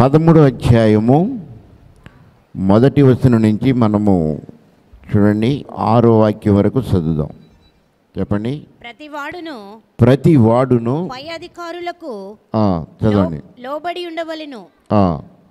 పదమూడు అధ్యాయము మొదటి వచనం నుంచి మనము చూడండి ఆరో వాక్యం వరకు చదువుదాం చెప్పండి ప్రతి వాడును ప్రతి వాడును పై అధికారులకు ఆ, చదవండి లో- లోబడి ఉండవలెను ఆ,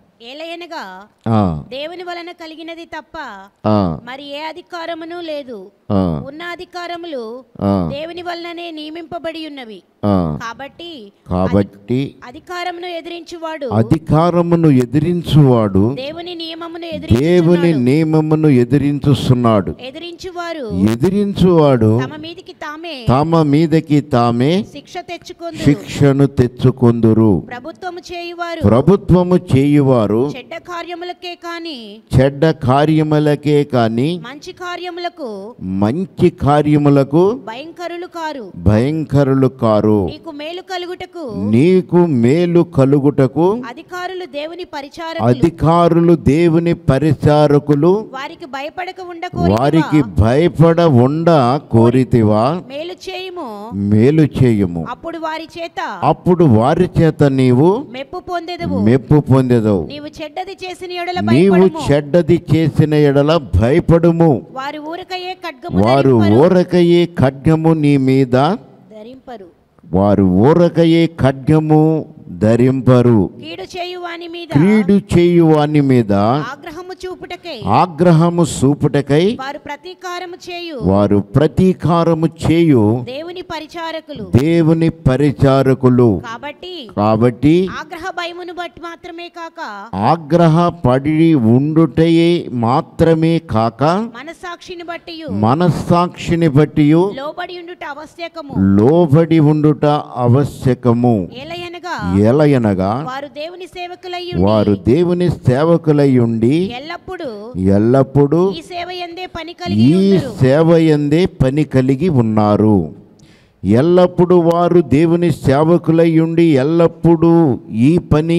ఏలయనగా ఆ, దేవుని వలన కలిగినది తప్ప ఆ, మరి ఏ అధికారమును లేదు ఆ, ఉన్న అధికారములు ఆ, దేవుని వలననే నియమింపబడి ఉన్నవి ఆ. కాబట్టి కాబట్టి అధికారమును ఎదిరించువాడు అధికారమును ఎదిరించువాడు దేవుని నియమమును దేవుని ఎదిరించున్నాడు నియమమును ఎదిరించుస్తున్నాడు ఎదిరించువారు ఎదిరించువాడు తమ మీదికి తామే తమ మీదకి తామే శిక్ష తెచ్చుకొందురు శిక్షను తెచ్చుకొందురు ప్రభుత్వము చేయువారు ప్రభుత్వము చేయువారు చెడ్డ కార్యములకే కాని చెడ్డ కార్యములకే కాని మంచి కార్యములకు మంచి కార్యములకు భయంకరులు కారు భయంకరులు కారు నీకు మేలు కలుగుటకు నీకు మేలు కలుగుటకు అధికారులు దేవుని పరిచారకులు అధికారులు దేవుని పరిచారకులు వారికి భయపడక వారికి ఉండకోరి భయపడ ఉండ కోరితివా మేలు చేయుము మేలు చేయుము అప్పుడు వారి చేత అప్పుడు వారి చేత నీవు మెప్పు పొందెదవు మెప్పు పొందెదవు నీవు చెడ్డది చేసిన ఎడల నీవు భయపడము చెడ్డది చేసిన ఎడల భయపడుము వారి ఊరకయే ఖడ్గము వారు ధరింపరు. ఊరకయే ఖడ్గము నీ మీద ధరింపరు వారు ఊరకయే ఖడ్గము ధరింపరు కీడు చేయు వాని మీద క్రీడు చేయు వాని మీద ఆగ్రహము చూపుటకై ఆగ్రహము చూపుటకై వారు ప్రతీకారము చేయు వారు ప్రతీకారము చేయు దేవుని పరిచారకులు దేవుని పరిచారకులు కాబట్టి కాబట్టి ఆగ్రహ భయమును బట్టి మాత్రమే కాక ఆగ్రహ పడి ఉండుటయే మాత్రమే కాక మనసాక్షిని బట్టి మనస్సాక్షిని బట్టి లోబడి ఉండుట ఆవశ్యకము లోబడి ఉండుట ఆవశ్యకము ఏలయనగా ఎలయనగా వారు దేవుని సేవకులై వారు దేవుని సేవకులై ఉండి ఎల్లప్పుడూ ఎల్లప్పుడూ ఈ సేవ ఎందే పని కలిగి ఈ ఉందురు సేవ ఎందే పని కలిగి ఉన్నారు ఎల్లప్పుడూ వారు దేవుని సేవకులై ఉండి ఎల్లప్పుడూ ఈ పని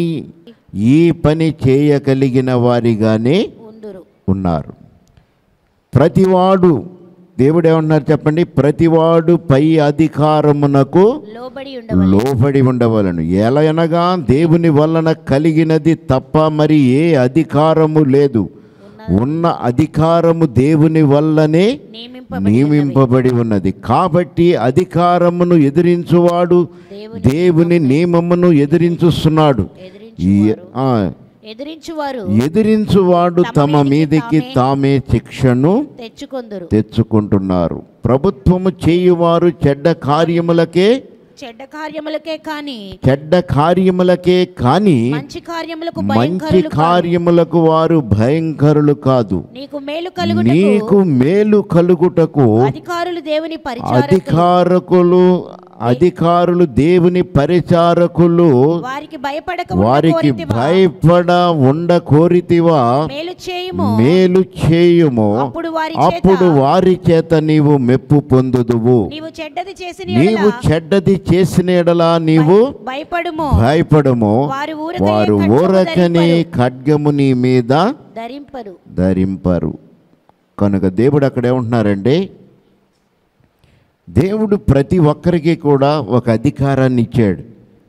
ఈ పని చేయగలిగిన వారిగానే ఉందురు ఉన్నారు ప్రతివాడు దేవుడు ఏమన్నారు చెప్పండి ప్రతివాడు పై అధికారమునకు లోబడి ఉండవలెను లోబడి ఉండవలను ఎలయనగా దేవుని వలన కలిగినది తప్ప మరి ఏ అధికారము లేదు ఉన్న అధికారము దేవుని వల్లనే నియమింపబడి నియమింపబడి ఉన్నది కాబట్టి అధికారమును ఎదిరించువాడు దేవుని నియమమును ఎదిరించుస్తున్నాడు ఈ ఆ, ఎదిరించువారు ఎదిరించువాడు తమ మీదకి తామే శిక్షను తెచ్చుకొందురు తెచ్చుకుంటున్నారు ప్రభుత్వము చేయువారు చెడ్డ కార్యములకే చెడ్డ కార్యములకే కాని చెడ్డ కార్యములకే కాని మంచి కార్యములకు మంచి భయంకరులు కాదు. కార్యములకు వారు భయంకరులు కాదు నీకు మేలు కలుగుటకు నీకు మేలు కలుగుటకు అధికారులు దేవుని పరిచారకులు అధికారకులు అధికారులు దేవుని పరిచారకులు వారికి భయపడక వారికి ఉండకోరితివా? భయపడ ఉండ కోరితివా మేలు చేయుము మేలు చేయుము అప్పుడు వారి అప్పుడు చేత వారి చేత నీవు మెప్పు పొందుదువు నీవు చెడ్డది చేసిన నీవు ఎడల చెడ్డది చేసిన ఎడలా నీవు భయపడుము భయపడము వారు ఊరకనే వారు ఖడ్గము ఊరకనే ధరింపరు. ఖడ్గము నీ మీద ధరింపరు ధరింపరు కనుక దేవుడు అక్కడ ఏమంటున్నారంటే దేవుడు ప్రతి ఒక్కరికి కూడా ఒక అధికారాన్ని ఇచ్చాడు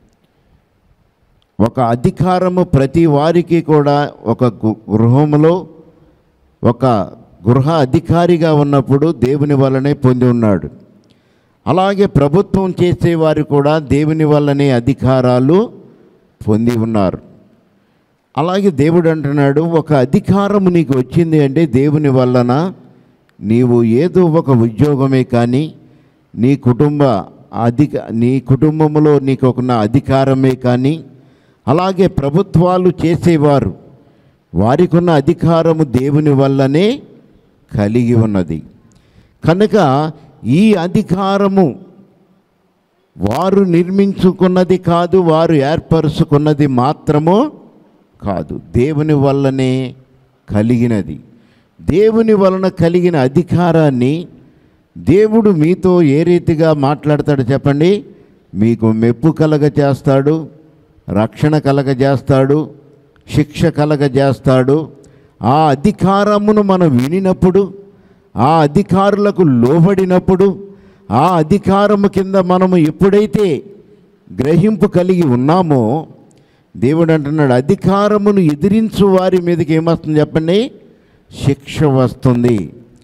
ఒక అధికారము ప్రతి వారికి కూడా ఒక గు- గృహములో ఒక గృహ అధికారిగా ఉన్నప్పుడు దేవుని వల్లనే పొంది ఉన్నాడు అలాగే ప్రభుత్వం చేసేవారు కూడా దేవుని వల్లనే అధికారాలు పొంది ఉన్నారు అలాగే దేవుడు అంటున్నాడు ఒక అధికారము నీకు వచ్చింది అంటే దేవుని వలన నీవు ఏదో ఒక ఉద్యోగమే కానీ నీ కుటుంబ అధిక నీ కుటుంబంలో నీకు ఒక అధికారమే కానీ అలాగే ప్రభుత్వాలు చేసేవారు వారికి ఉన్న అధికారము దేవుని వల్లనే కలిగి ఉన్నది కనుక ఈ అధికారము వారు నిర్మించుకున్నది కాదు వారు ఏర్పరుచుకున్నది మాత్రము కాదు దేవుని వల్లనే కలిగినది దేవుని వలన కలిగిన అధికారాన్ని దేవుడు మీతో ఏ రీతిగా మాట్లాడతాడు చెప్పండి మీకు మెప్పు కలగ చేస్తాడు రక్షణ కలగ చేస్తాడు శిక్ష కలగ చేస్తాడు ఆ అధికారమును మనం వినినప్పుడు ఆ అధికారులకు లోబడినప్పుడు ఆ అధికారము కింద మనము ఎప్పుడైతే గ్రహింపు కలిగి ఉన్నామో దేవుడు అంటున్నాడు అధికారమును ఎదిరించు వారి మీదకి ఏమొస్తుంది చెప్పండి శిక్ష వస్తుంది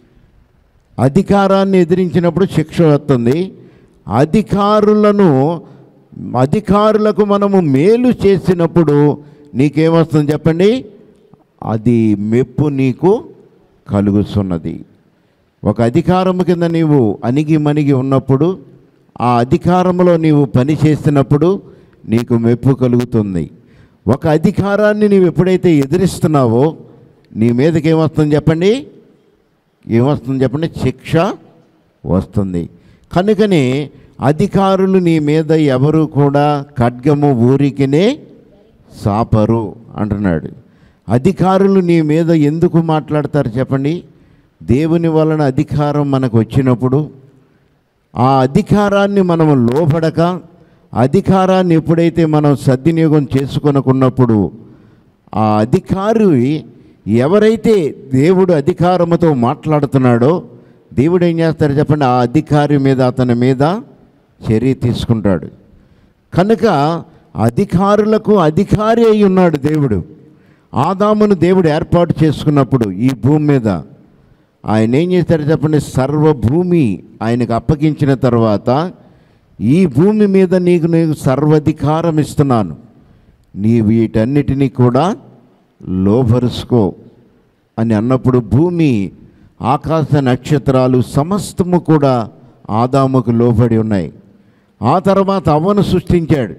అధికారాన్ని ఎదిరించినప్పుడు శిక్ష వస్తుంది అధికారులను అధికారులకు మనము మేలు చేసినప్పుడు నీకేమొస్తుంది చెప్పండి అది మెప్పు నీకు కలుగుతున్నది ఒక అధికారము కింద నీవు అణిగి మణిగి ఉన్నప్పుడు ఆ అధికారంలో నీవు పని చేస్తున్నప్పుడు నీకు మెప్పు కలుగుతుంది ఒక అధికారాన్ని నీవు ఎప్పుడైతే ఎదిరిస్తున్నావో నీ మీదకి ఏమొస్తుంది చెప్పండి ఏమొస్తుంది చెప్పండి శిక్ష వస్తుంది కనుకనే అధికారులు నీ మీద ఎవరు కూడా ఖడ్గము ఊరికినే సాపరు అంటున్నాడు అధికారులు నీ మీద ఎందుకు మాట్లాడతారు చెప్పండి దేవుని వలన అధికారం మనకు వచ్చినప్పుడు ఆ అధికారాన్ని మనము లోపడక అధికారాన్ని ఎప్పుడైతే మనం సద్వినియోగం చేసుకొనుకున్నప్పుడు ఆ అధికారి ఎవరైతే దేవుడు అధికారముతో మాట్లాడుతున్నాడో దేవుడు ఏం చేస్తాడు చెప్పండి ఆ అధికారి మీద అతని మీద చర్య తీసుకుంటాడు కనుక అధికారులకు అధికారి అయి ఉన్నాడు దేవుడు ఆదామును దేవుడు ఏర్పాటు చేసుకున్నప్పుడు ఈ భూమి మీద ఆయన ఏం చేశాడు చెప్పండి సర్వభూమి ఆయనకు అప్పగించిన తర్వాత ఈ భూమి మీద నీకు నీకు సర్వధికారం ఇస్తున్నాను నీ వీటన్నిటినీ కూడా లోబరుసుకో అని అన్నప్పుడు భూమి ఆకాశ నక్షత్రాలు సమస్తము కూడా ఆదాముకు లోబడి ఉన్నాయి ఆ తర్వాత అవ్వను సృష్టించాడు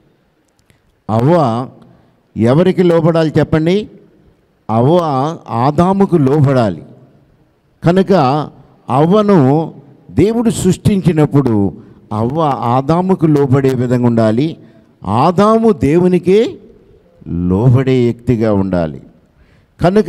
అవ్వ ఎవరికి లోబడాలి చెప్పండి అవ్వ ఆదాముకు లోబడాలి కనుక అవ్వను దేవుడు సృష్టించినప్పుడు అవ్వ ఆదాముకు లోబడే విధంగా ఉండాలి ఆదాము దేవునికి లోబడే వ్యక్తిగా ఉండాలి కనుక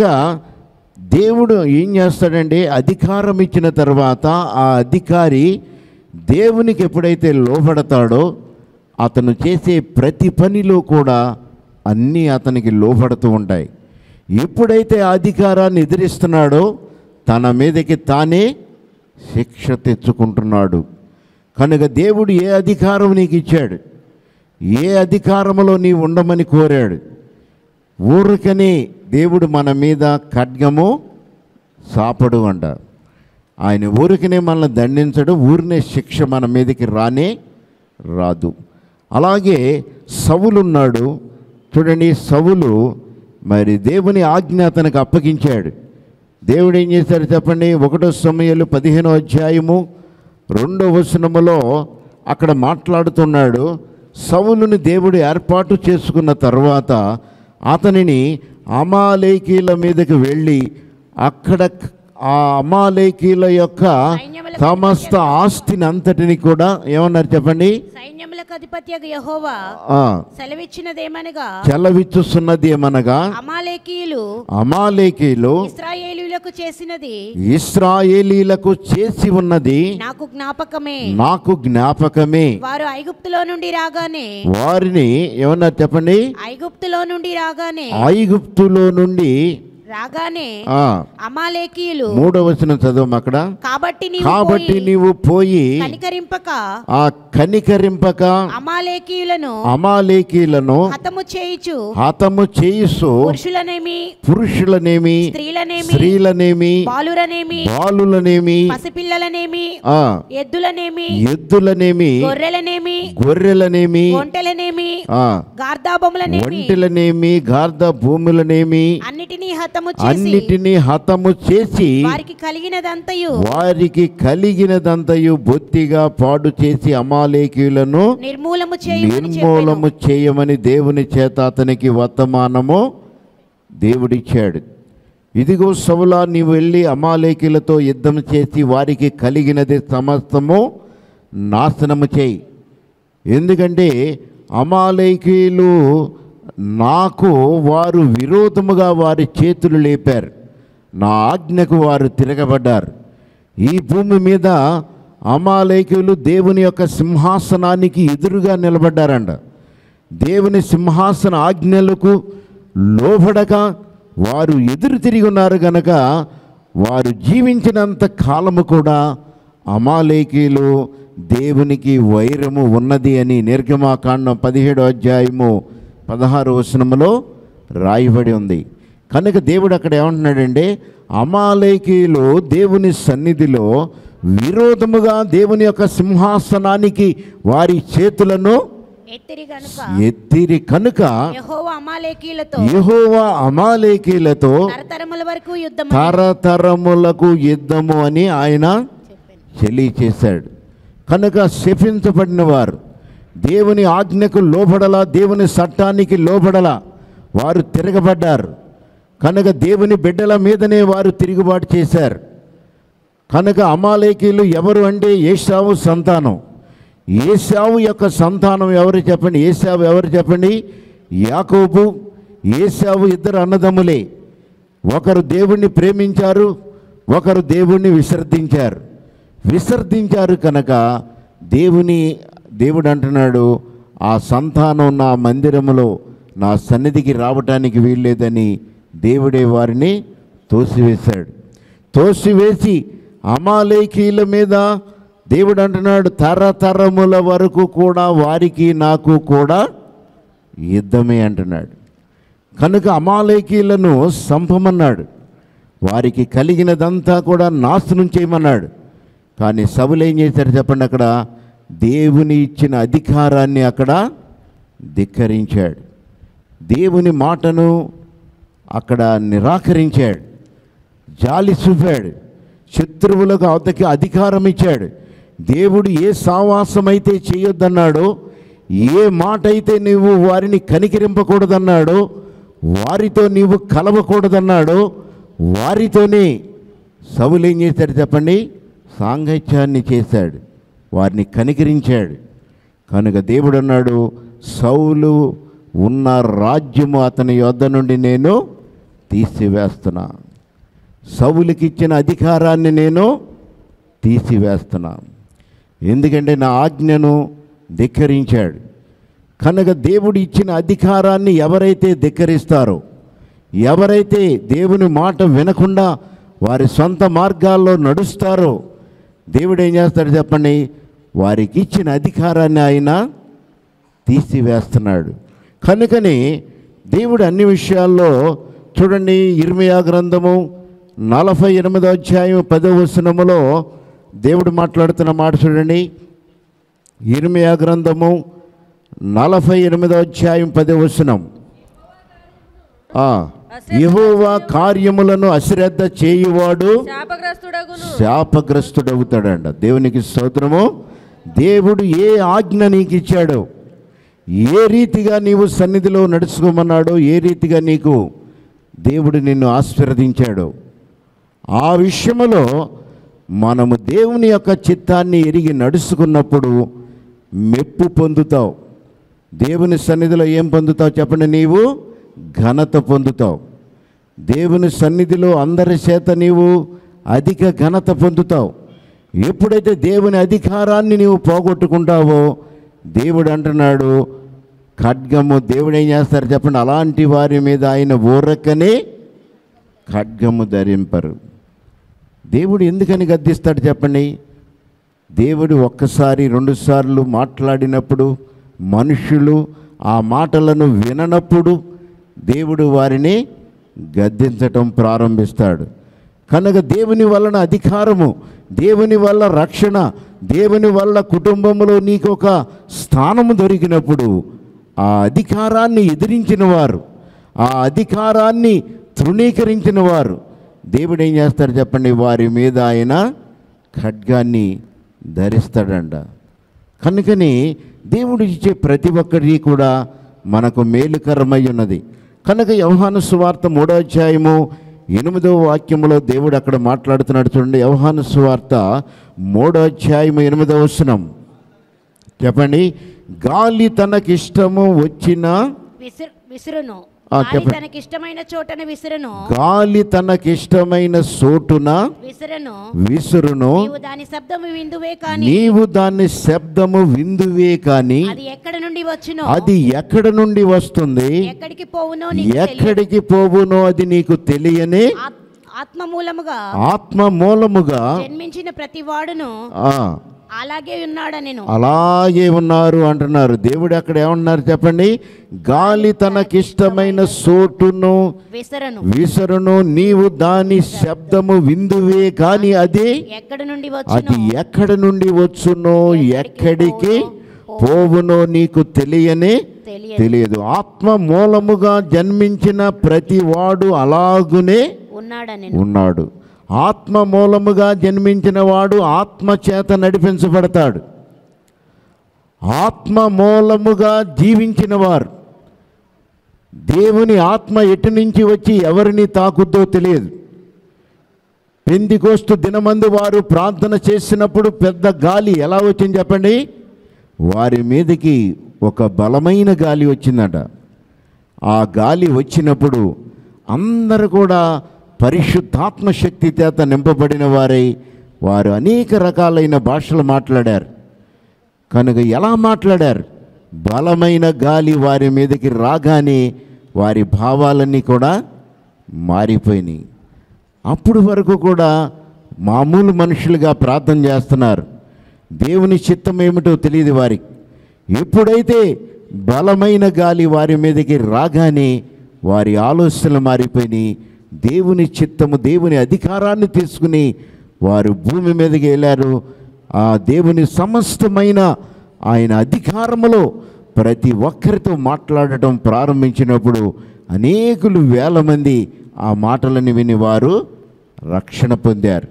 దేవుడు ఏం చేస్తాడంటే అధికారం ఇచ్చిన తర్వాత ఆ అధికారి దేవునికి ఎప్పుడైతే లోబడతాడో అతను చేసే ప్రతి పనిలో కూడా అన్నీ అతనికి లోబడుతూ ఉంటాయి ఎప్పుడైతే ఆ అధికారాన్ని ఎదిరిస్తున్నాడో తన మీదకి తానే శిక్ష తెచ్చుకుంటున్నాడు కనుక దేవుడు ఏ అధికారం నీకు ఇచ్చాడు ఏ అధికారంలో నీ ఉండమని కోరాడు ఊరికనే దేవుడు మన మీద ఖడ్గము సాపడు అంట ఆయన ఊరికనే మనల్ని దండించడు ఊరినే శిక్ష మన మీదకి రానే రాదు అలాగే సవులున్నాడు చూడండి సవులు మరి దేవుని ఆజ్ఞ అతనికి అప్పగించాడు దేవుడు ఏం చేశాడు చెప్పండి ఒకటో సమయాలు పదిహేనో అధ్యాయము రెండో వచనములో అక్కడ మాట్లాడుతున్నాడు సవులుని దేవుడు ఏర్పాటు చేసుకున్న తర్వాత అతనిని అమాలేకీల మీదకి వెళ్ళి అక్కడ ఆ అమాలేకీల యొక్క సైన్యములకు సమస్త ఆస్తిని అంతటిని కూడా ఏమన్నారు చెప్పండి సైన్యములకు అధిపతి యహోవా ఆ, సెలవిచ్చినదేమనగా చెలవిచ్చుస్తున్నది ఏమనగా అమాలేకీయులు అమాలేకీలు ఇస్రాయేలీయులకు చేసినది ఇస్రాయేలీలకు చేసి ఉన్నది నాకు జ్ఞాపకమే నాకు జ్ఞాపకమే వారు ఐగుప్తులో నుండి రాగానే వారిని ఏమన్నారు చెప్పండి ఐగుప్తులో నుండి రాగానే ఐగుప్తులో నుండి రాగానే ఆ అమాలేకీయులు మూడవ వచనం చదువు అక్కడ కాబట్టి నీవు కాబట్టి పోయి నీవు పోయి కనికరింపక ఆ కనికరింపక అమాలేకీయులను అమాలేకీలను హతము చేయుచు హతము చేయిసు పురుషులనేమి పురుషులనేమి స్త్రీలనేమి స్త్రీలనేమి బాలురనేమి బాలులనేమి పసిపిల్లలనేమి ఆ ఎద్దులనేమి ఎద్దులనేమి గొర్రెలనేమి గొర్రెలనేమి ఒంటెలనేమి ఆ గార్ధాబములనేమి ఒంటిలనేమి గార్ద భూములనేమి అన్నిటినీ హతము చేసి అన్నిటినీ హతము చేసి వారికి కలిగినదంతయు వారికి కలిగినదంతయు బొత్తిగా పాడు చేసి అమాలేకీయులను నిర్మూలము చేయమని నిర్మూలము చేయమని దేవుని చేత అతనికి వర్తమానము దేవుడిచ్చాడు ఇదిగో సవులా నీవు వెళ్ళి అమాలేకీలతో యుద్ధం చేసి వారికి కలిగినది సమస్తము నాశనము చేయి ఎందుకంటే అమాలేకీలు నాకు వారు విరోధముగా వారి చేతులు లేపారు నా ఆజ్ఞకు వారు తిరగబడ్డారు ఈ భూమి మీద అమాలేకులు దేవుని యొక్క సింహాసనానికి ఎదురుగా నిలబడ్డారంట దేవుని సింహాసన ఆజ్ఞలకు లోబడక వారు ఎదురు తిరిగి ఉన్నారు గనక వారు జీవించినంత కాలము కూడా అమాలేకీలు దేవునికి వైరము ఉన్నది అని నిర్గమాకాండం పదిహేడో అధ్యాయము పదహారు వచనములో రాయబడి ఉంది కనుక దేవుడు అక్కడ ఏమంటున్నాడంటే అమాలేకీలు దేవుని సన్నిధిలో విరోధముగా దేవుని యొక్క సింహాసనానికి వారి చేతులను ఎత్తిరి గనుక ఎత్తిరి కనుక యెహోవా అమాలేకీలతో యెహోవా అమాలేకీలతో తరతరముల వరకు యుద్ధం తరతరములకు యుద్ధము అని ఆయన తెలియచేశాడు కనుక శపించబడిన వారు దేవుని ఆజ్ఞకు లోబడలా దేవుని చట్టానికి లోబడలా వారు తిరగబడ్డారు కనుక దేవుని బిడ్డల మీదనే వారు తిరుగుబాటు చేశారు కనుక అమాలేకీలు ఎవరు అంటే ఏసావు సంతానం ఏసావు యొక్క సంతానం ఎవరు చెప్పండి ఏసావు ఎవరు చెప్పండి యాకోబు ఏసావు ఇద్దరు అన్నదమ్ములే ఒకరు దేవుణ్ణి ప్రేమించారు ఒకరు దేవుణ్ణి విసర్జించారు విసర్జించారు కనుక దేవుని దేవుడు అంటున్నాడు ఆ సంతానం నా మందిరములో నా సన్నిధికి రావటానికి వీల్లేదని దేవుడే వారిని తోసివేశాడు తోసివేసి అమాలేకీల మీద దేవుడు అంటున్నాడు తరతరముల వరకు కూడా వారికి నాకు కూడా యుద్ధమే అంటున్నాడు కనుక అమాలేకీలను సంపమన్నాడు వారికి కలిగినదంతా కూడా నాశనం చేయమన్నాడు కానీ సభలు ఏం చేశారు చెప్పండి అక్కడ దేవుని ఇచ్చిన అధికారాన్ని అక్కడ ధిక్కరించాడు దేవుని మాటను అక్కడ నిరాకరించాడు జాలి చూపాడు శత్రువులకు అవతకి అధికారం ఇచ్చాడు దేవుడు ఏ సావాసం అయితే చేయొద్దన్నాడో ఏ మాట అయితే నీవు వారిని కనికరింపకూడదన్నాడో వారితో నీవు కలవకూడదన్నాడో వారితోనే సవులు ఏం చేశాడు చెప్పండి సాంగత్యాన్ని చేశాడు వారిని కనికరించాడు కనుక దేవుడు అన్నాడు సౌలు ఉన్న రాజ్యము అతని యొద్ద నుండి నేను తీసివేస్తున్నా సౌలుకి ఇచ్చిన అధికారాన్ని నేను తీసివేస్తున్నా ఎందుకంటే నా ఆజ్ఞను ధిక్కరించాడు కనుక దేవుడు ఇచ్చిన అధికారాన్ని ఎవరైతే ధిక్కరిస్తారో ఎవరైతే దేవుని మాట వినకుండా వారి సొంత మార్గాల్లో నడుస్తారో దేవుడు ఏం చేస్తాడు చెప్పండి వారికి ఇచ్చిన అధికారాన్ని ఆయన తీసివేస్తున్నాడు కనుకని దేవుడు అన్ని విషయాల్లో చూడండి ఇర్మియా గ్రంథము నలభై ఎనిమిదో అధ్యాయం పదో వచనములో దేవుడు మాట్లాడుతున్న మాట చూడండి ఇర్మియా గ్రంథము నలభై ఎనిమిదో అధ్యాయం పదో వచనం ఆ, యెహోవా కార్యములను అశ్రద్ధ చేయువాడు శాపగ్రస్తుడగును శాపగ్రస్తుడవుతాడంట దేవునికి స్తోత్రము దేవుడు ఏ ఆజ్ఞ నీకు ఇచ్చాడో ఏ రీతిగా నీవు సన్నిధిలో నడుచుకోమన్నాడో ఏ రీతిగా నీకు దేవుడు నిన్ను ఆశీర్వదించాడో ఆ విషయములో మనము దేవుని యొక్క చిత్తాన్ని ఎరిగి నడుచుకున్నప్పుడు మెప్పు పొందుతావు దేవుని సన్నిధిలో ఏం పొందుతావు చెప్పండి నీవు ఘనత పొందుతావు దేవుని సన్నిధిలో అందరి చేత నీవు అధిక ఘనత పొందుతావు ఎప్పుడైతే దేవుని అధికారాన్ని నీవు పోగొట్టుకుంటావో దేవుడు అంటున్నాడు ఖడ్గము దేవుడు ఏం చేస్తారు చెప్పండి అలాంటి వారి మీద ఆయన ఊరకనే ఖడ్గము ధరింపరు దేవుడు ఎందుకని గద్దిస్తాడు చెప్పండి దేవుడు ఒక్కసారి రెండుసార్లు మాట్లాడినప్పుడు మనుషులు ఆ మాటలను విననప్పుడు దేవుడు వారిని గద్దించటం ప్రారంభిస్తాడు కనుక దేవుని వలన అధికారము దేవుని వల్ల రక్షణ దేవుని వల్ల కుటుంబంలో నీకు ఒక స్థానము దొరికినప్పుడు ఆ అధికారాన్ని ఎదిరించిన వారు ఆ అధికారాన్ని తృణీకరించిన వారు దేవుడు ఏం చేస్తాడు చెప్పండి వారి మీద ఆయన ఖడ్గాన్ని ధరిస్తాడంట కనుకని దేవుడు ఇచ్చే ప్రతి ఒక్కరి కూడా మనకు మేలుకరమై ఉన్నది కనుక యోహాను సువార్త మూడో అధ్యాయము ఎనిమిదో వాక్యములో దేవుడు అక్కడ మాట్లాడుతున్నాడు చూడండి యోహాను సువార్త మూడో అధ్యాయము ఎనిమిదో వచనం చెప్పండి గాలి తనకిష్టము వచ్చిన విసురు విసురును ఆ, గాలి చెప్పండి. తనకి ఇష్టమైన చోటన విసురును గాలి తనకిష్టమైన సోటున విసురును విసురును నీవు దాని శబ్దము విందువే కాని నీవు దాన్ని శబ్దము విందువే కానీ అది ఎక్కడ నుండి వచ్చునో అది ఎక్కడ నుండి వస్తుంది ఎక్కడికి పోవునో నీకు తెలియదు. ఎక్కడికి పోవునో అది నీకు తెలియని ఆత్- ఆత్మ మూలముగా ఆత్మ మూలముగా జన్మించిన ప్రతి వాడును ఆ, అలాగే ఉన్నాడా నేను అలాగే ఉన్నారు అంటున్నారు దేవుడు అక్కడ ఏమన్నారు చెప్పండి గాలి తనకిష్టమైన సోటును విసరను విసరును నీవు దాని శబ్దము విందువే కానీ అది ఎక్కడి నుండి అది వచ్చును ఎక్కడి నుండి వచ్చునో ఎక్కడికి పోవునో నీకు తెలియనే తెలియదు తెలియదు ఆత్మ మూలముగా జన్మించిన ప్రతి వాడు అలాగునే ఉన్నాడా నేను ఉన్నాడు ఆత్మ మూలముగా జన్మించిన వాడు ఆత్మ చేత నడిపించబడతాడు ఆత్మ మూలముగా జీవించిన వారు దేవుని ఆత్మ ఎటు నుంచి వచ్చి ఎవరిని తాకుద్దో తెలియదు పెందికోస్తు దినమందు వారు ప్రార్థన చేసినప్పుడు పెద్ద గాలి ఎలా వచ్చింది చెప్పండి వారి మీదకి ఒక బలమైన గాలి వచ్చిందట ఆ గాలి వచ్చినప్పుడు అందరూ కూడా పరిశుద్ధాత్మ శక్తి చేత నింపబడిన వారై వారు అనేక రకాలైన భాషలు మాట్లాడారు కనుక ఎలా మాట్లాడారు బలమైన గాలి వారి మీదకి రాగానే వారి భావాలన్నీ కూడా మారిపోయినాయి అప్పుడు వరకు కూడా మామూలు మనుషులుగా ప్రార్థన చేస్తున్నారు దేవుని చిత్తం ఏమిటో తెలియదు వారికి ఎప్పుడైతే బలమైన గాలి వారి మీదకి రాగానే వారి ఆలోచనలు మారిపోయినాయి దేవుని చిత్తము దేవుని అధికారాన్ని తీసుకుని వారు భూమి మీదకి వెళ్ళారు ఆ దేవుని సమస్తమైన ఆయన అధికారములో ప్రతి ఒక్కరితో మాట్లాడటం ప్రారంభించినప్పుడు అనేకులు వేల మంది ఆ మాటలను విని వారు రక్షణ పొందారు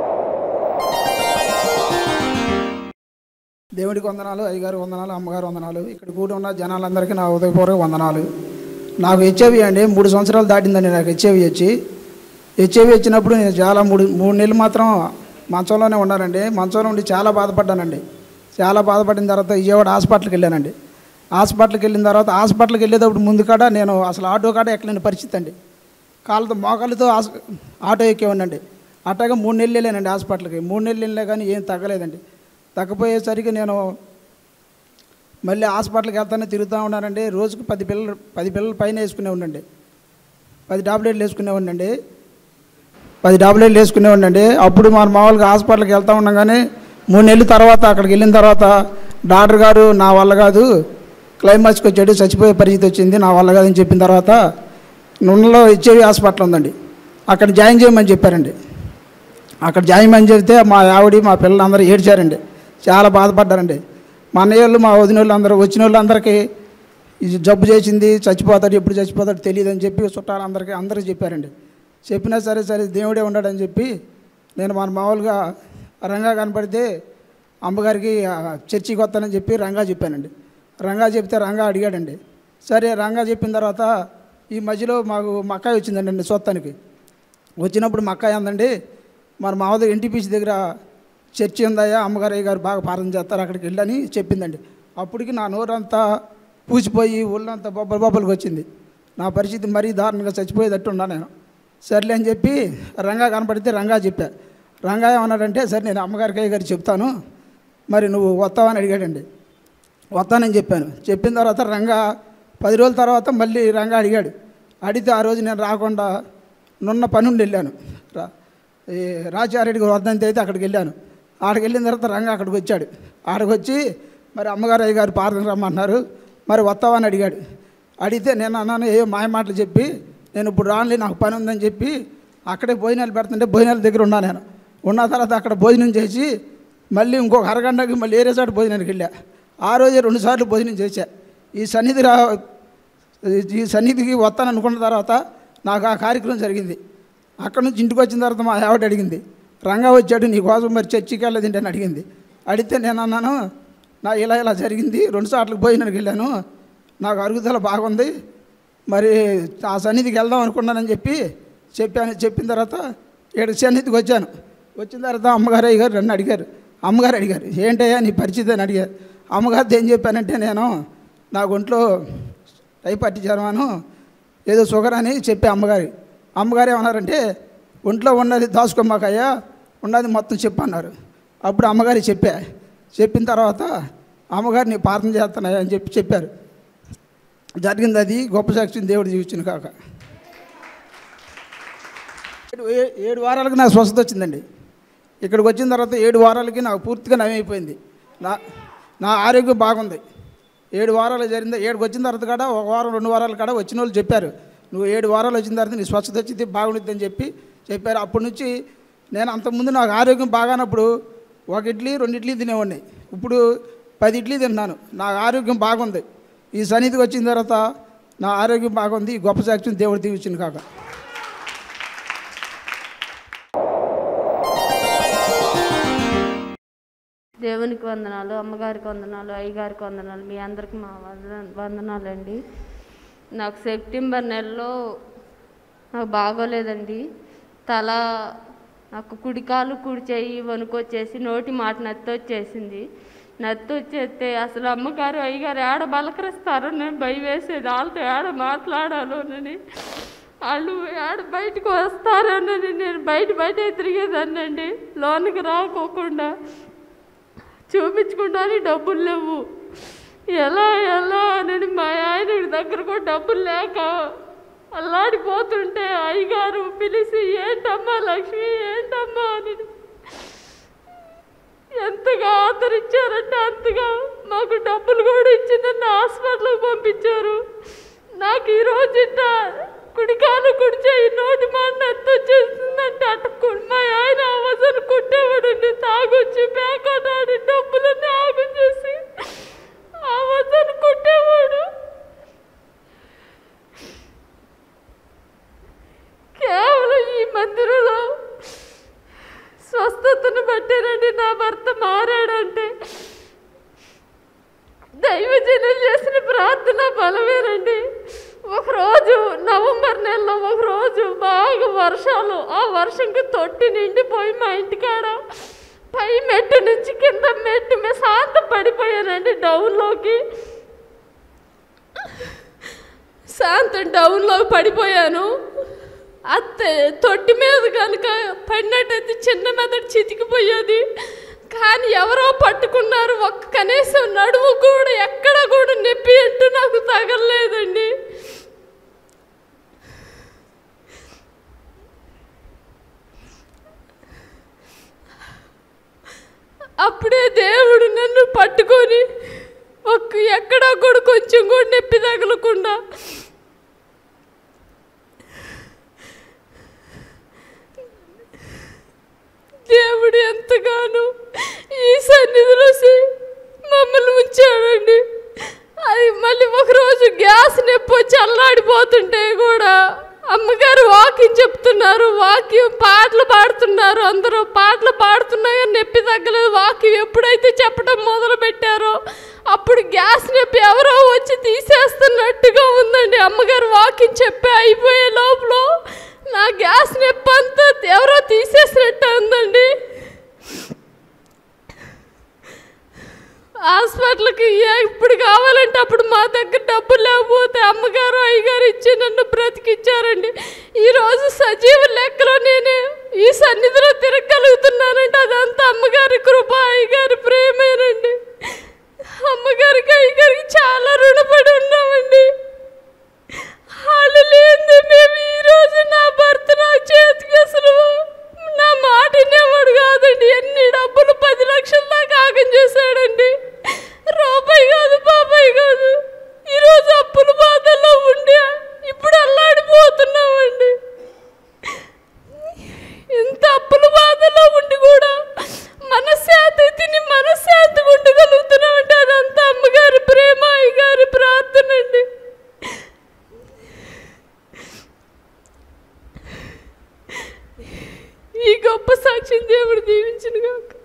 దేవుడికి వందనాలు అయ్యగారు వందనాలు అమ్మగారు వందనాలు ఇక్కడ కూడి ఉన్న జనాలందరికీ నా ఉదయపూర్వక వందనాలు నాకు హెచ్ఐవి అండి మూడు సంవత్సరాలు దాటిందండి నాకు హెచ్ఐవి వచ్చి హెచ్ఐవి వచ్చినప్పుడు నేను చాలా మూడు మూడు నెలలు మాత్రం మంచంలోనే ఉన్నానండి మంచంలో ఉండి చాలా బాధపడ్డానండి చాలా బాధపడిన తర్వాత విజయవాడ హాస్పిటల్కి వెళ్ళానండి హాస్పిటల్కి వెళ్ళిన తర్వాత హాస్పిటల్కి వెళ్ళేటప్పుడు ముందు కాడ నేను అసలు ఆటో కాడ ఎక్కలేని పరిస్థితి అండి కాళ్ళతో మోకాళ్ళతో హాస్ ఆటో ఎక్కేవాడినండి అట్టాగా మూడు నెలలు వెళ్ళానండి హాస్పిటల్కి మూడు నెలలు వెళ్ళినా కానీ ఏం తగ్గలేదండి తగ్గపోయేసరికి నేను మళ్ళీ హాస్పిటల్కి వెళ్తానే తిరుగుతూ ఉన్నానండి రోజుకు పది పిల్లలు పది పిల్లలు పైన వేసుకునే ఉండండి పది టాబ్లెట్లు వేసుకునే ఉండండి పది టాబ్లెట్లు వేసుకునే ఉండండి అప్పుడు మనం మామూలుగా హాస్పిటల్కి వెళ్తా ఉన్నాం కానీ మూడు నెలల తర్వాత అక్కడికి వెళ్ళిన తర్వాత డాక్టర్ గారు నా వల్ల కాదు క్లైమాక్స్కి వచ్చాడు చచ్చిపోయే పరిస్థితి వచ్చింది నా వల్ల కాదని చెప్పిన తర్వాత నున్నలో హెచ్ఐవి హాస్పిటల్ ఉందండి అక్కడ జాయిన్ చేయమని చెప్పారండి అక్కడ జాయిన్ అని చెప్తే మా ఆవిడ మా పిల్లలందరూ ఏడ్చారండి చాలా బాధపడ్డారండి మా అన్నయ్య వాళ్ళు మా వదిన వాళ్ళు అందరూ వచ్చిన వాళ్ళందరికీ ఇది జబ్బు చేసింది చచ్చిపోతాడు ఎప్పుడు చచ్చిపోతాడు తెలియదు అని చెప్పి చుట్టాలందరికీ అందరూ చెప్పారండి చెప్పినా సరే సరే దేవుడే ఉన్నాడని చెప్పి నేను మన మామూలుగా రంగా కనపడితే అమ్మగారికి ఆ, చర్చికి వస్తానని చెప్పి రంగా చెప్పానండి రంగా చెప్తే రంగా అడిగాడండి సరే రంగా చెప్పిన తర్వాత ఈ మధ్యలో మాకు మా అక్కాయి వచ్చిందండి చూస్తానికి వచ్చినప్పుడు మా అక్కాయి అందండి మరి మా దగ్గర ఎన్టీపీసీ దగ్గర చర్చి ఉందయ్యా అమ్మగారయ్య గారు బాగా ప్రార్థన చేస్తారు అక్కడికి వెళ్ళని చెప్పిందండి అప్పటికి నా నోరంతా పూసిపోయి ఒళ్ళంతా బొబ్బలు బొబ్బలకు వచ్చింది నా పరిస్థితి మరీ దారుణంగా చచ్చిపోయేటట్టు ఉన్నా నేను సర్లే అని చెప్పి రంగా కనపడితే రంగా చెప్పా రంగా ఏమన్నాడంటే సరే నేను అమ్మగారికి అయ్య గారు చెప్తాను మరి నువ్వు వస్తావని అడిగాడండి వస్తానని చెప్పాను చెప్పిన తర్వాత రంగా పది రోజుల తర్వాత మళ్ళీ రంగా అడిగాడు అడిగితే ఆ రోజు నేను రాకుండా నున్న పని ఉండి వెళ్ళాను రా ఈ రాజారెడ్డి గారు వద్దంతే అయితే అక్కడికి వెళ్ళాను ఆడికి వెళ్ళిన తర్వాత రంగా అక్కడికి వచ్చాడు ఆడికి వచ్చి మరి అమ్మగారు అయ్య గారు పార్థన రమ్మన్నారు మరి వస్తావని అడిగాడు అడిగితే నేను అన్నాను ఏ మాయ మాటలు చెప్పి నేను ఇప్పుడు రానులే నాకు పని ఉందని చెప్పి అక్కడే భోజనాలు పెడుతుంటే భోజనాల దగ్గర ఉన్నా నేను ఉన్న తర్వాత అక్కడ భోజనం చేసి మళ్ళీ ఇంకొక అరగంటకి మళ్ళీ ఏరే చోట భోజనానికి వెళ్ళా ఆ రోజే రెండుసార్లు భోజనం చేశా ఈ సన్నిధి రా ఈ సన్నిధికి వస్తాను అనుకున్న తర్వాత నాకు ఆ కార్యక్రమం జరిగింది అక్కడ నుంచి ఇంటికి వచ్చిన తర్వాత మా ఆవిడ అడిగింది రంగా వచ్చాడు నీ కోసం మరి చర్చికి వెళ్ళదండి అని అడిగింది అడిగితే నేను అన్నాను నా ఇలా ఇలా జరిగింది రెండు సార్లకు భోజనానికి వెళ్ళాను నాకు అరుగుదల బాగుంది మరి ఆ సన్నిధికి వెళ్దాం అనుకున్నానని చెప్పి చెప్పాను చెప్పిన తర్వాత ఏడు సన్నిధికి వచ్చాను వచ్చిన తర్వాత అమ్మగారు అయ్యారు నన్ను అడిగారు అమ్మగారు అడిగారు ఏంటయ్యా నీ పరిస్థితి అని అడిగారు అమ్మగారితో ఏం చెప్పానంటే నేను నా ఒంట్లో టైపాటి జ్వరమాను ఏదో షుగర్ అని చెప్పి అమ్మగారి అమ్మగారు ఏమన్నారంటే ఒంట్లో ఉన్నది దాచుకోమాకయ్యా ఉన్నది మొత్తం చెప్పు అన్నారు అప్పుడు అమ్మగారి చెప్పా చెప్పిన తర్వాత అమ్మగారు నీ ప్రార్థన చేస్తున్నాయా అని చెప్పి చెప్పారు జరిగింది అది గొప్ప సాక్షిని దేవుడు జీవించిన కాక ఏడు ఏ- ఏడు వారాలకు నాకు స్వస్థత వచ్చిందండి ఇక్కడికి వచ్చిన తర్వాత ఏడు వారాలకి నాకు పూర్తిగా నయమైపోయింది నా నా ఆరోగ్యం బాగుంది ఏడు వారాలు జరిగింది ఏడుకి వచ్చిన తర్వాత కాడ ఒక వారం రెండు వారాల కాడ వచ్చిన వాళ్ళు చెప్పారు నువ్వు ఏడు వారాలు వచ్చిన తర్వాత నీ స్వచ్ఛత వచ్చింది బాగుంటుంది అని చెప్పి చెప్పారు అప్పటి నుంచి నేను అంతకుముందు నాకు ఆరోగ్యం బాగానప్పుడు ఒక ఇడ్లీ రెండు ఇడ్లీ తినేవాడిని ఇప్పుడు పది ఇడ్లీ తింటున్నాను నా ఆరోగ్యం బాగుంది ఈ సన్నిధికి వచ్చిన తర్వాత నా ఆరోగ్యం బాగుంది ఈ గొప్ప సాక్ష్యం దేవుడు దీవించింది కాక దేవునికి వందనాలు అమ్మగారికి వందనాలు అయ్యగారికి వందనాలు మీ అందరికి మా వందన వందనాలండి నాకు సెప్టెంబర్ నెలలో నాకు బాగోలేదండి తల నాకు కుడికాలు కుడి చెయ్యి వణుకొచ్చేసి నోటి మాట నత్తి వచ్చేసింది నత్తి వచ్చేస్తే అసలు అమ్మగారు అయ్యగారు ఏడ బలకరిస్తారో నేను భయం వేసేది వాళ్ళతో ఏడ మాట్లాడాలోనని వాళ్ళు ఏడ బయటకు వస్తారోనని నేను బయట బయట తిరిగేదాన్నండి లోనికి రాకోకుండా చూపించుకుంటాని డబ్బులు లేవు ఎలా ఎలా అని మా ఆయన దగ్గర కూడా డబ్బులు లేక అల్లాడిపోతుంటే అయ్యగారు పిలిచి ఏంటమ్మా లక్ష్మి ఏంటమ్మా అని ఎంతగా ఆదరించారంటే అంతగా మాకు డబ్బులు కూడా ఇచ్చి నన్ను హాస్పిటల్కి పంపించారు నాకు ఈ రోజు ఇట్ట కుడికాలు కుడిచే ఈ నోటి మాట ఎంత వచ్చేసిందంటే అట్ట కు- మా ఆయన అవసరం కుట్టేవాడండి తాగొచ్చి పేకాటాడి డబ్బులన్నీ ఆగు చేసి అవసరం కుట్టేవాడు కేవలం ఈ మందిరంలో స్వస్థతను బట్టేనండి నా భర్త మారాడంటే దైవజనులు చేసిన ప్రార్థన బలమేనండి ఒకరోజు నవంబర్ నెలలో ఒకరోజు బాగా వర్షాలు ఆ వర్షంకి తొట్టి నిండిపోయి మా ఇంటికాడ పై మెట్టు నుంచి కింద మెట్టు మీద శాంత పడిపోయానండి డౌన్లోకి శాంతం డౌన్లో పడిపోయాను అత్తే తొట్టి మీద కనుక పడినట్టయితే చిన్న మెదడు చితికిపోయేది కానీ ఎవరో పట్టుకున్నారు ఒక్క కనీసం నడుము కూడా ఎక్కడ కూడా నొప్పి అంటూ నాకు తగలలేదండి అప్పుడే దేవుడు నన్ను పట్టుకొని ఒక్క ఎక్కడా కూడా కొంచెం కూడా నొప్పి తగలకుండా దేవుడు ఎంతగానో ఈ సన్నిధిలో సి- మమ్మల్ని ఉంచాడండి అది మళ్ళీ ఒకరోజు గ్యాస్ నొప్పి వచ్చి అల్లాడిపోతుంటే కూడా అమ్మగారు వాకింగ్ చెప్తున్నారు వాక్యం పాటలు పాడుతున్నారు అందరూ పాటలు పాడుతున్నా కానీ నొప్పి తగ్గలేదు వాక్యం ఎప్పుడైతే చెప్పడం మొదలు పెట్టారో అప్పుడు గ్యాస్ నొప్పి ఎవరో వచ్చి తీసేస్తున్నట్టుగా ఉందండి అమ్మగారు వాకింగ్ చెప్పి అయిపోయే లోపల నా గ్యాస్ నొప్పి అంతా ఎవరో తీసేసినట్టు ఉందండి హాస్పిటల్కి ఎప్పుడు కావాలంటే అప్పుడు మా దగ్గర డబ్బులు లేకపోతే అమ్మగారు అయ్యగారు ఇచ్చి నన్ను బ్రతికిచ్చారండి ఈరోజు సజీవ లెక్కలో నేను ఈ సన్నిధిలో తిరగలుగుతున్నానంటే అదంతా అమ్మగారి కృప అయ్యగారి ప్రేమేనండి అమ్మగారికి అయ్యగారికి చాలా రుణపడి ఉన్నామండి వాళ్ళు లేనిదే మేము ఈరోజు నా భర్త నా చేతికి అసలు నా మాట వినేవాడు కాదండి ఎన్ని డబ్బులు పది లక్షల దాకా ఆగం చేశాడండి రూపాయి కాదు బాబాయ్ కాదు ఈరోజు అప్పుల బాధల్లో ఉండి ఇప్పుడు అల్లాడిపోతున్నామండి ఇంత అప్పుల బాధలో ఉండి కూడా మనశ్శాంతి తిని మనశ్శాంతి ఉండగలుగుతున్నామంటే అదంతా అమ్మగారి ప్రేమ అయ్యగారి ప్రార్థన అండి ఈ గొప్ప సాక్ష్యం దేవుడు దీవించిన కాక